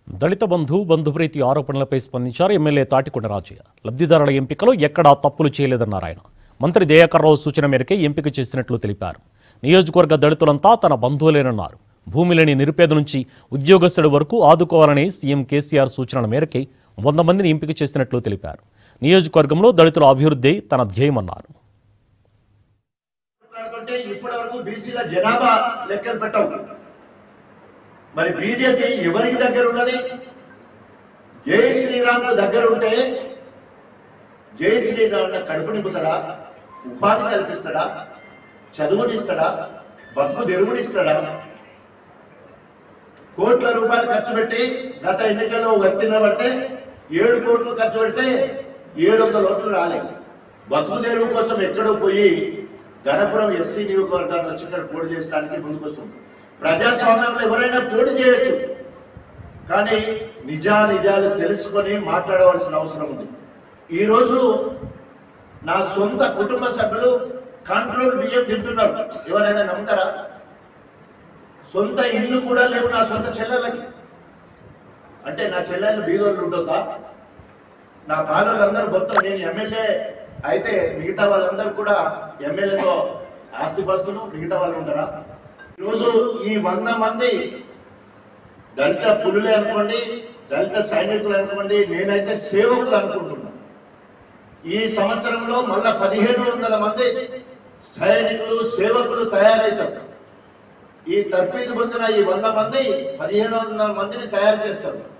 దళిత బంధు బంధుప్రీతి ఆరోపణలపై స్పందించారు ఎమ్మెల్యే తాటికొండ రాజయ్య లబ్ధిదారుల ఎంపికలో ఎక్కడా తప్పులు చేయలేదన్నారు ఆయన మంత్రి దయాకర్రావు సూచన మేరకే ఎంపిక చేసినట్లు తెలిపారు నియోజకవర్గ దళితులంతా తన బంధువులేనన్నారు భూమి లేని నిరుపేద నుంచి ఉద్యోగస్తుడి వరకు ఆదుకోవాలని సీఎం కేసీఆర్ సూచనల మేరకే వంద మందిని ఎంపిక చేసినట్లు తెలిపారు నియోజకవర్గంలో దళితుల అభివృద్ధి తన ధ్యేయమన్నారు మాట్లాడుతుంటే ఇప్పటి వరకు బీసీల జనాభా లెక్కలు పెట్టవు మరి బీజేపీ ఎవరికి దగ్గర ఉన్నది జై శ్రీరామ్ దగ్గర ఉంటే జై శ్రీరామ్ కడుపు నింపుతాడా ఉపాధి కల్పిస్తాడా చదువునిస్తాడా బతుకు తెరువునిస్తాడా కోట్ల రూపాయలు ఖర్చు పెట్టి గత ఎన్నికల్లో వర్తిన పడితే ఏడు కోట్లు ఖర్చు పెడితే ఏడు వందల ఓట్లు రాలేదు బతుకు తెరువు కోసం ఎక్కడో పోయి గణపురం ఎస్సీ నియోజకవర్గాన్ని వచ్చి ఇక్కడ పోటీ చేసడానికి ముందుకొస్తుంది ప్రజాస్వామ్యంలో ఎవరైనా పోటీ చేయొచ్చు కానీ నిజా నిజాలు తెలుసుకొని మాట్లాడవలసిన అవసరం ఉంది ఈరోజు నా సొంత కుటుంబ సభ్యులు కంట్రోల్ బియ్యం తింటున్నారు ఎవరైనా నమ్ముతారా సొంత ఇల్లు కూడా లేవు నా సొంత చెల్లెళ్ళకి అంటే నా చెల్లెళ్ళు బీదోళ్ళు ఉండొద్దా నా బాలులందరూ మొత్తం నేను ఎమ్మెల్యే అయితే మిగతా వాళ్ళందరూ కూడా ఎమ్మెల్యేతో ఆస్తిపస్తులు మిగతా వాళ్ళు ఉంటారా ఈరోజు ఈ వంద మంది దళిత పులులే అనుకోండి దళిత సైనికులు అనుకోండి నేనైతే సేవకులు అనుకుంటున్నా ఈ సంవత్సరంలో మళ్ళా పదిహేను వందల మంది సైనికులు సేవకులు తయారవుతారు ఈ తర్ఫీదు పొందిన ఈ వంద మంది పదిహేను వందల మందిని తయారు చేస్తారు